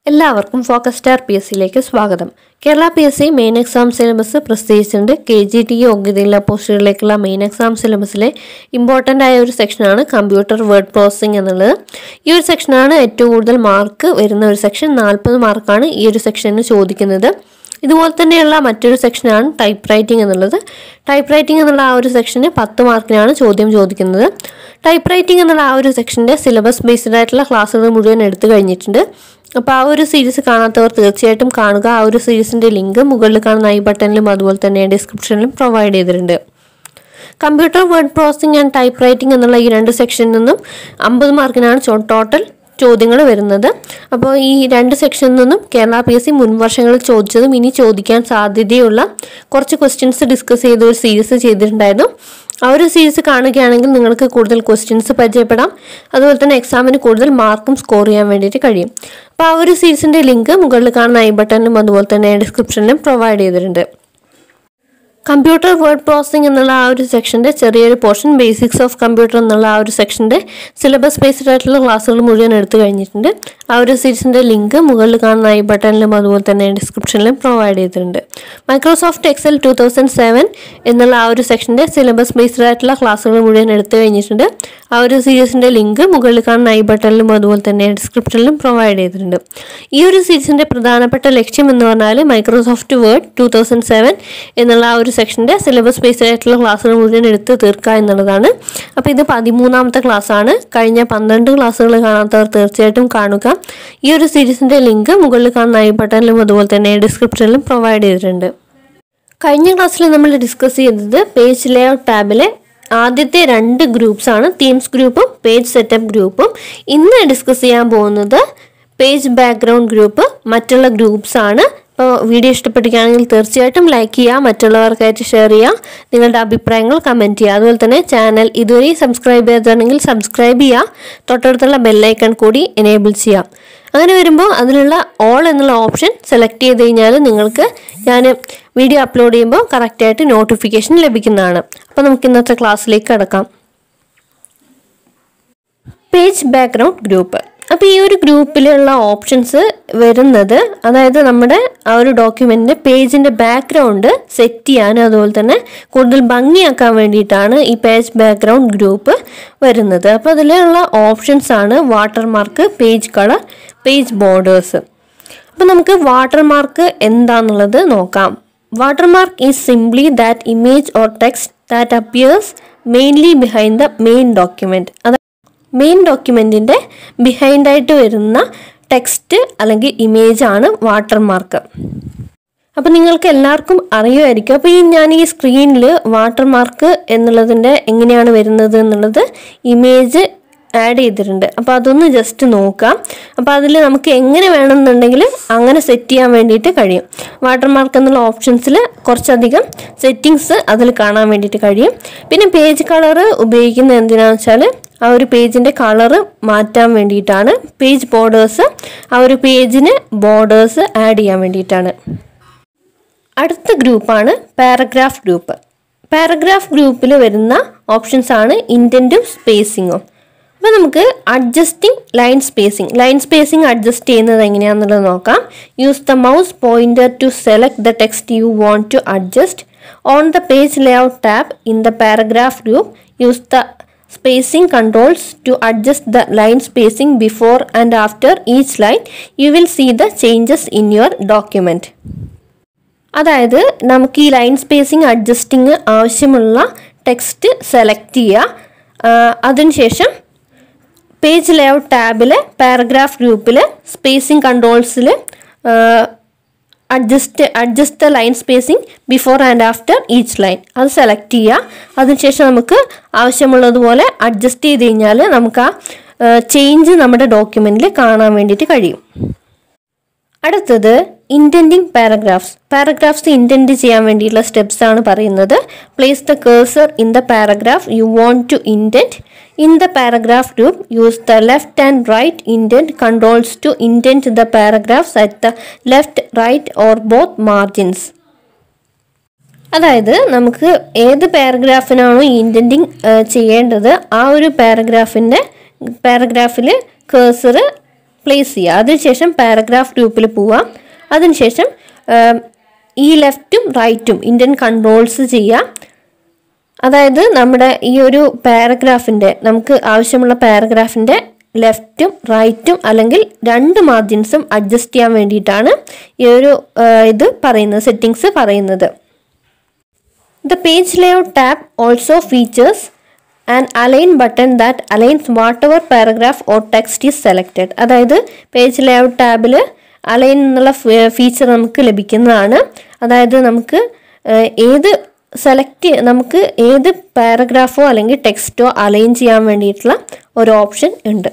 എല്ലാവർക്കും focus star P S സിയിലേക്ക് സ്വാഗതം Kerala P S C main exam syllabus പ്രസിദ്ധീകരിച്ചിട്ടുണ്ട് കെ ജി ടി യോഗ്യതയിലുള്ള പോസ്റ്റുകളിലേക്കുള്ള മെയിൻ എക്സാം സിലബസിലെ ഇമ്പോർട്ടൻ്റ് ആയ ഒരു സെക്ഷനാണ് കമ്പ്യൂട്ടർ വേർഡ് പ്രോസസ്സിംഗ് എന്നുള്ളത് ഈ ഒരു സെക്ഷനാണ് ഏറ്റവും കൂടുതൽ മാർക്ക് വരുന്ന ഒരു സെക്ഷൻ നാൽപ്പത് മാർക്കാണ് ഈ ഒരു സെക്ഷന് ചോദിക്കുന്നത് ഇതുപോലെ തന്നെയുള്ള മറ്റൊരു സെക്ഷനാണ് ടൈപ്പ് റൈറ്റിംഗ് എന്നുള്ളത് ടൈപ്പ് റൈറ്റിംഗ് എന്നുള്ള ആ ഒരു സെക്ഷന് പത്ത് മാർക്കിനാണ് ചോദ്യം ചോദിക്കുന്നത് ടൈപ്പ് റൈറ്റിംഗ് എന്നുള്ള ആ ഒരു സെക്ഷൻ്റെ സിലബസ് ബേസ്ഡ് ആയിട്ടുള്ള ക്ലാസ്സുകൾ മുഴുവൻ എടുത്തു കഴിഞ്ഞിട്ടുണ്ട് അപ്പോൾ ആ ഒരു സീരീസ് കാണാത്തവർ തീർച്ചയായിട്ടും കാണുക ആ ഒരു സീരീസിൻ്റെ ലിങ്ക് മുകളിൽ കാണുന്ന ഐ ബട്ടണിലും അതുപോലെ തന്നെ ഡിസ്ക്രിപ്ഷനിലും പ്രൊവൈഡ് ചെയ്തിട്ടുണ്ട് computer word processing and type writing എന്നുള്ള ഈ രണ്ട് സെക്ഷനിൽ നിന്നും അമ്പത് മാർക്കിനാണ് ടോട്ടൽ ചോദ്യങ്ങൾ വരുന്നത് അപ്പോൾ ഈ രണ്ട് സെക്ഷനിൽ നിന്നും കേരള പി എസ് സി മുൻ വർഷങ്ങളിൽ ചോദിച്ചതും ഇനി ചോദിക്കാൻ സാധ്യതയുള്ള കുറച്ച് ക്വസ്റ്റ്യൻസ് ഡിസ്കസ് ചെയ്ത ഒരു സീരീസ് ചെയ്തിട്ടുണ്ടായിരുന്നു ആ ഒരു സീരീസ് കാണുകയാണെങ്കിൽ നിങ്ങൾക്ക് കൂടുതൽ ക്വസ്റ്റ്യൻസ് പരിചയപ്പെടാം അതുപോലെ തന്നെ എക്സാമിന് കൂടുതൽ മാർക്കും സ്കോർ ചെയ്യാൻ വേണ്ടിയിട്ട് കഴിയും അപ്പോൾ ആ ഒരു സീരീസിൻ്റെ ലിങ്ക് മുകളിൽ കാണുന്ന ഐ ബട്ടണിലും അതുപോലെ തന്നെ ഡിസ്ക്രിപ്ഷനിലും പ്രൊവൈഡ് ചെയ്തിട്ടുണ്ട് കമ്പ്യൂട്ടർ വേർഡ് പ്രോസസ്സിംഗ് എന്നുള്ള ആ ഒരു സെക്ഷൻ്റെ ചെറിയൊരു പോർഷൻ ബേസിക്സ് ഓഫ് കമ്പ്യൂട്ടർ എന്നുള്ള ആ ഒരു സെക്ഷൻ്റെ സിലബസ് ബേസ്ഡ് ആയിട്ടുള്ള ക്ലാസ്സുകൾ മുഴുവൻ എടുത്തു കഴിഞ്ഞിട്ടുണ്ട് ആ ഒരു സീരീസിൻ്റെ ലിങ്ക് മുകളിൽ കാണുന്ന ഐ ബട്ടണിലും അതുപോലെ തന്നെ ഡിസ്ക്രിപ്ഷനിലും പ്രൊവൈഡ് ചെയ്തിട്ടുണ്ട് Microsoft Excel two thousand seven എന്നുള്ള ആ ഒരു സെക്ഷൻ്റെ സിലബസ് ബേസ്ഡ് ആയിട്ടുള്ള ക്ലാസ്സുകൾ മുഴുവൻ എടുത്തു കഴിഞ്ഞിട്ടുണ്ട് ആ ഒരു സീരീസിൻ്റെ ലിങ്ക് മുകളിൽ കാണുന്ന ഐ ബട്ടണിലും അതുപോലെ തന്നെ ഡിസ്ക്രിപ്ഷനിലും പ്രൊവൈഡ് ചെയ്തിട്ടുണ്ട് ഈ ഒരു സീരീസിൻ്റെ പ്രധാനപ്പെട്ട ലക്ഷ്യം എന്ന് പറഞ്ഞാൽ Microsoft Word two thousand seven എന്നുള്ള ആ ഒരു സെക്ഷൻ്റെ സിലബസ് ബേസ്ഡ് ആയിട്ടുള്ള ക്ലാസ്സുകൾ മുഴുവൻ എടുത്ത് തീർക്കുക എന്നുള്ളതാണ് അപ്പോൾ ഇത് പതിമൂന്നാമത്തെ ക്ലാസ്സാണ് കഴിഞ്ഞ പന്ത്രണ്ട് ക്ലാസ്സുകൾ കാണാത്തവർ തീർച്ചയായിട്ടും കാണുക ഈ ഒരു സീരീസിൻ്റെ ലിങ്ക് മുകളിൽ കാണുന്ന ഐ ബട്ടണിലും അതുപോലെ തന്നെ ഡിസ്ക്രിപ്ഷനിലും പ്രൊവൈഡ് ചെയ്തിട്ടുണ്ട് കഴിഞ്ഞ ക്ലാസ്സിൽ നമ്മൾ ഡിസ്കസ് ചെയ്തത് പേജ് ലേഔട്ട് ടാബിലെ ആദ്യത്തെ രണ്ട് ഗ്രൂപ്പ്സ് ആണ് തീംസ് ഗ്രൂപ്പും പേജ് സെറ്റപ്പ് ഗ്രൂപ്പും ഇന്ന് ഡിസ്കസ് ചെയ്യാൻ പോകുന്നത് പേജ് ബാക്ക്ഗ്രൗണ്ട് ഗ്രൂപ്പ് മറ്റുള്ള ഗ്രൂപ്പ്സ് ആണ് അപ്പോൾ വീഡിയോ ഇഷ്ടപ്പെടുകയാണെങ്കിൽ തീർച്ചയായിട്ടും ലൈക്ക് ചെയ്യുക മറ്റുള്ളവർക്കായിട്ട് ഷെയർ ചെയ്യുക നിങ്ങളുടെ അഭിപ്രായങ്ങൾ കമൻറ്റ് ചെയ്യുക അതുപോലെ തന്നെ ചാനൽ ഇതുവരെ സബ്സ്ക്രൈബ് ചെയ്തിട്ടുണ്ടെങ്കിൽ സബ്സ്ക്രൈബ് ചെയ്യുക തൊട്ടടുത്തുള്ള ബെല്ലൈക്കൺ കൂടി എനേബിൾ ചെയ്യാം അങ്ങനെ വരുമ്പോൾ അതിലുള്ള ഓൾ എന്നുള്ള ഓപ്ഷൻ സെലക്ട് ചെയ്ത് കഴിഞ്ഞാൽ നിങ്ങൾക്ക് ഞാൻ വീഡിയോ അപ്ലോഡ് ചെയ്യുമ്പോൾ കറക്റ്റായിട്ട് നോട്ടിഫിക്കേഷൻ ലഭിക്കുന്നതാണ് അപ്പോൾ നമുക്ക് ഇന്നത്തെ ക്ലാസ്സിലേക്ക് കടക്കാം പേജ് ബാക്ക്ഗ്രൗണ്ട് ഗ്രൂപ്പ് അപ്പോൾ ഈ ഒരു ഗ്രൂപ്പിലുള്ള ഓപ്ഷൻസ് വരുന്നത് അതായത് നമ്മുടെ ആ ഒരു ഡോക്യുമെൻറ്റിൻ്റെ പേജിൻ്റെ ബാക്ക്ഗ്രൗണ്ട് സെറ്റ് ചെയ്യാനും അതുപോലെ തന്നെ കൂടുതൽ ഭംഗിയാക്കാൻ വേണ്ടിയിട്ടാണ് ഈ പേജ് ബാക്ക്ഗ്രൗണ്ട് ഗ്രൂപ്പ് വരുന്നത് അപ്പോൾ അതിലുള്ള ഓപ്ഷൻസ് ആണ് watermark page colour page borders അപ്പോൾ നമുക്ക് വാട്ടർമാർക്ക് എന്താണെന്നുള്ളത് നോക്കാം watermark is simply that image or text that appears mainly behind the main document അതായത് മെയിൻ ഡോക്യുമെൻറ്റിൻ്റെ ബിഹൈൻഡായിട്ട് വരുന്ന ടെക്സ്റ്റ് അല്ലെങ്കിൽ ഇമേജ് ആണ് വാട്ടർമാർക്ക് അപ്പോൾ നിങ്ങൾക്ക് എല്ലാവർക്കും അറിയുമായിരിക്കും അപ്പോൾ ഈ ഞാൻ ഈ സ്ക്രീനിൽ വാട്ടർമാർക്ക് എന്നുള്ളതിൻ്റെ എങ്ങനെയാണ് വരുന്നത് എന്നുള്ളത് ഇമേജ് ആഡ് ചെയ്തിട്ടുണ്ട് അപ്പോൾ അതൊന്ന് ജസ്റ്റ് നോക്കാം അപ്പോൾ അതിൽ നമുക്ക് എങ്ങനെ വേണമെന്നുണ്ടെങ്കിൽ അങ്ങനെ സെറ്റ് ചെയ്യാൻ വേണ്ടിയിട്ട് കഴിയും വാട്ടർമാർക്ക് എന്നുള്ള ഓപ്ഷൻസിൽ കുറച്ചധികം സെറ്റിങ്സ് അതിൽ കാണാൻ വേണ്ടിയിട്ട് കഴിയും പിന്നെ പേജ് കളർ ഉപയോഗിക്കുന്നത് എന്തിനാണെന്ന് വെച്ചാൽ ആ ഒരു പേജിൻ്റെ കളറ് മാറ്റാൻ വേണ്ടിയിട്ടാണ് പേജ് ബോർഡേഴ്സ് ആ ഒരു പേജിന് ബോർഡേഴ്സ് ആഡ് ചെയ്യാൻ വേണ്ടിയിട്ടാണ് അടുത്ത ഗ്രൂപ്പാണ് പാരഗ്രാഫ് ഗ്രൂപ്പ് പാരഗ്രാഫ് ഗ്രൂപ്പിൽ വരുന്ന ഓപ്ഷൻസ് ആണ് ഇൻറ്റൻറ്റും സ്പേസിങ്ങും അപ്പോൾ നമുക്ക് adjusting line spacing line spacing adjust ചെയ്യുന്നത് എങ്ങനെയാണെന്നുള്ളത് നോക്കാം use the mouse pointer to select the text you want to adjust on the page layout tab in the paragraph group use the spacing controls to adjust the line spacing before and after each line you will see the changes in your document അതായത് നമുക്ക് ഈ line spacing adjusting ആവശ്യമുള്ള text select ചെയ്യുക അതിനുശേഷം page layout ടാബിൽ paragraph ഗ്രൂപ്പിൽ spacing കൺട്രോൾസിൽ adjust adjust the line spacing before and after each line അത് സെലക്ട് ചെയ്യുക അതിനുശേഷം നമുക്ക് ആവശ്യമുള്ളതുപോലെ അഡ്ജസ്റ്റ് ചെയ്ത് കഴിഞ്ഞാൽ നമുക്ക് ആ ചേഞ്ച് നമ്മുടെ ഡോക്യുമെൻറ്റിൽ കാണാൻ വേണ്ടിയിട്ട് കഴിയും അടുത്തത് ഇൻറ്റൻറ്റിങ് പാരഗ്രാഫ്സ് പാരഗ്രാഫ്സ് ഇൻറ്റൻറ്റ് ചെയ്യാൻ വേണ്ടിയിട്ടുള്ള സ്റ്റെപ്സ് ആണ് പറയുന്നത് place the cursor in the paragraph you want to indent in the paragraph group use the left and right indent controls to indent the paragraphs at the left right or both margins അതായത് നമുക്ക് ഏത് പാരഗ്രാഫിനാണോ ഇൻറ്റൻറ്റിങ് ചെയ്യേണ്ടത് ആ ഒരു പാരഗ്രാഫിൻ്റെ പാരഗ്രാഫിൽ കേഴ്സർ place ചെയ്യുക അതിനുശേഷം paragraph ഗ്രൂപ്പിൽ പോവുക അതിനുശേഷം ഏം, ഈ ലെഫ്റ്റും റൈറ്റും ഇന്ത്യൻ കൺട്രോൾസ് ചെയ്യുക അതായത് നമ്മുടെ ഈ ഒരു പാരഗ്രാഫിൻ്റെ നമുക്ക് ആവശ്യമുള്ള പാരഗ്രാഫിൻ്റെ ലെഫ്റ്റും റൈറ്റും അല്ലെങ്കിൽ രണ്ട് മാർജിൻസും അഡ്ജസ്റ്റ് ചെയ്യാൻ വേണ്ടിയിട്ടാണ് ഈ ഒരു ആ, ഇത് പറയുന്നത് സെറ്റിങ്സ് പറയുന്നത് The page layout tab also features an align button that aligns whatever paragraph or text is selected. അതായത് പേജ് ലേഔട്ട് ടാബിൽ അലൈൻ എന്നുള്ള ഫീച്ചർ നമുക്ക് ലഭിക്കുന്നതാണ് അതായത് നമുക്ക് ഏഹ്, ഏത് സെലക്ട് നമുക്ക് ഏത് പാരഗ്രാഫോ അല്ലെങ്കിൽ ടെക്സ്റ്റോ അലൈൻ ചെയ്യാൻ വേണ്ടിയിട്ടുള്ള ഒരു ഓപ്ഷൻ ഉണ്ട്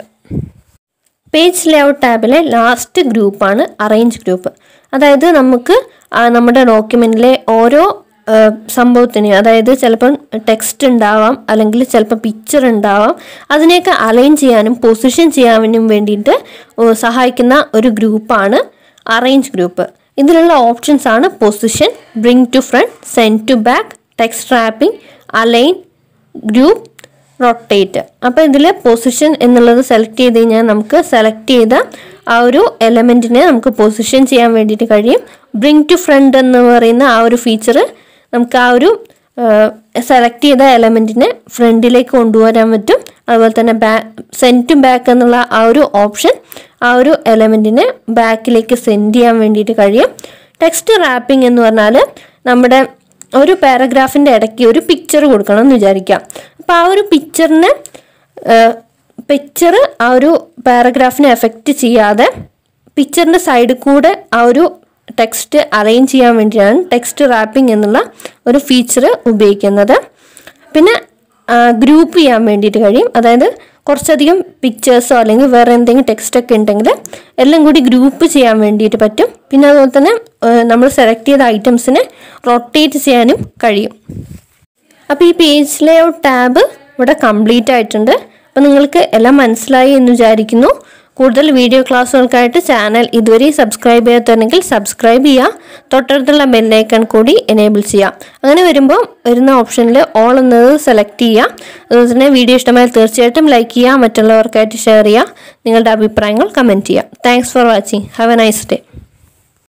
പേജ് ലേഔട്ട് ടാബിലെ ലാസ്റ്റ് ഗ്രൂപ്പാണ് അറേഞ്ച് ഗ്രൂപ്പ് അതായത് നമുക്ക് ആ നമ്മുടെ ഡോക്യുമെൻറ്റിലെ ഓരോ ആ, സംഭവത്തിന് അതായത് ചിലപ്പം ടെക്സ്റ്റ് ഉണ്ടാവാം അല്ലെങ്കിൽ ചിലപ്പോൾ പിക്ചർ ഉണ്ടാവാം അതിനെയൊക്കെ അലൈൻ ചെയ്യാനും പൊസിഷൻ ചെയ്യാനും വേണ്ടിയിട്ട് ഓ, സഹായിക്കുന്ന ഒരു ഗ്രൂപ്പാണ് അറേഞ്ച് ഗ്രൂപ്പ് ഇതിലുള്ള ഓപ്ഷൻസ് ആണ് position bring to front send to back text wrapping align group rotate അപ്പോൾ ഇതിൽ പൊസിഷൻ എന്നുള്ളത് സെലക്ട് ചെയ്ത് കഴിഞ്ഞാൽ നമുക്ക് സെലക്ട് ചെയ്ത ആ ഒരു എലമെൻറ്റിനെ നമുക്ക് പൊസിഷൻ ചെയ്യാൻ വേണ്ടിയിട്ട് കഴിയും ബ്രിങ് ടു ഫ്രണ്ട് എന്ന് പറയുന്ന ആ ഒരു ഫീച്ചർ നമുക്ക് ആ ഒരു സെലക്ട് ചെയ്ത എലമെൻറ്റിനെ ഫ്രണ്ടിലേക്ക് കൊണ്ടുവരാൻ പറ്റും അതുപോലെ തന്നെ ബാ സെൻഡ് ടു ബാക്ക് എന്നുള്ള ആ ഒരു ഓപ്ഷൻ ആ ഒരു എലമെൻറ്റിനെ ബാക്കിലേക്ക് സെൻഡ് ചെയ്യാൻ വേണ്ടിയിട്ട് കഴിയും ടെക്സ്റ്റ് റാപ്പിംഗ് എന്ന് പറഞ്ഞാൽ നമ്മുടെ ഒരു പാരഗ്രാഫിൻ്റെ ഇടയ്ക്ക് ഒരു പിക്ചർ കൊടുക്കണം എന്ന് വിചാരിക്കാം അപ്പോൾ ആ ഒരു പിക്ചറിന് പിക്ചർ ആ ഒരു പാരഗ്രാഫിനെ എഫക്റ്റ് ചെയ്യാതെ പിക്ചറിൻ്റെ സൈഡിൽ കൂടെ ആ ഒരു ടെക്സ്റ്റ് അറേഞ്ച് ചെയ്യാൻ വേണ്ടിയാണ് ടെക്സ്റ്റ് റാപ്പിംഗ് എന്നുള്ള ഒരു ഫീച്ചർ ഉപയോഗിക്കുന്നത് പിന്നെ ഗ്രൂപ്പ് ചെയ്യാൻ വേണ്ടിയിട്ട് കഴിയും അതായത് കുറച്ചധികം പിക്ചേഴ്സോ അല്ലെങ്കിൽ വേറെ എന്തെങ്കിലും ടെക്സ്റ്റൊക്കെ ഉണ്ടെങ്കിൽ എല്ലാം കൂടി ഗ്രൂപ്പ് ചെയ്യാൻ വേണ്ടിയിട്ട് പറ്റും പിന്നെ അതുപോലെ തന്നെ നമ്മൾ സെലക്ട് ചെയ്ത ഐറ്റംസിനെ റൊട്ടേറ്റ് ചെയ്യാനും കഴിയും അപ്പോൾ ഈ പേജ് ലേഔട്ട് ടാബ് ഇവിടെ കംപ്ലീറ്റ് ആയിട്ടുണ്ട് അപ്പോൾ നിങ്ങൾക്ക് എല്ലാം മനസ്സിലായി എന്ന് വിചാരിക്കുന്നു കൂടുതൽ വീഡിയോ ക്ലാസ്സുകൾക്കായിട്ട് ചാനൽ ഇതുവരെ സബ്സ്ക്രൈബ് ചെയ്യാത്തുണ്ടെങ്കിൽ സബ്സ്ക്രൈബ് ചെയ്യുക തൊട്ടടുത്തുള്ള ബെല്ലൈക്കൺ കൂടി എനേബിൾ ചെയ്യാം അങ്ങനെ വരുമ്പോൾ വരുന്ന ഓപ്ഷനിൽ ഓൾ എന്നത് സെലക്ട് ചെയ്യുക അതുപോലെ തന്നെ വീഡിയോ ഇഷ്ടമായാൽ തീർച്ചയായിട്ടും ലൈക്ക് ചെയ്യുക മറ്റുള്ളവർക്കായിട്ട് ഷെയർ ചെയ്യുക നിങ്ങളുടെ അഭിപ്രായങ്ങൾ കമൻറ്റ് ചെയ്യുക thanks for watching have a nice day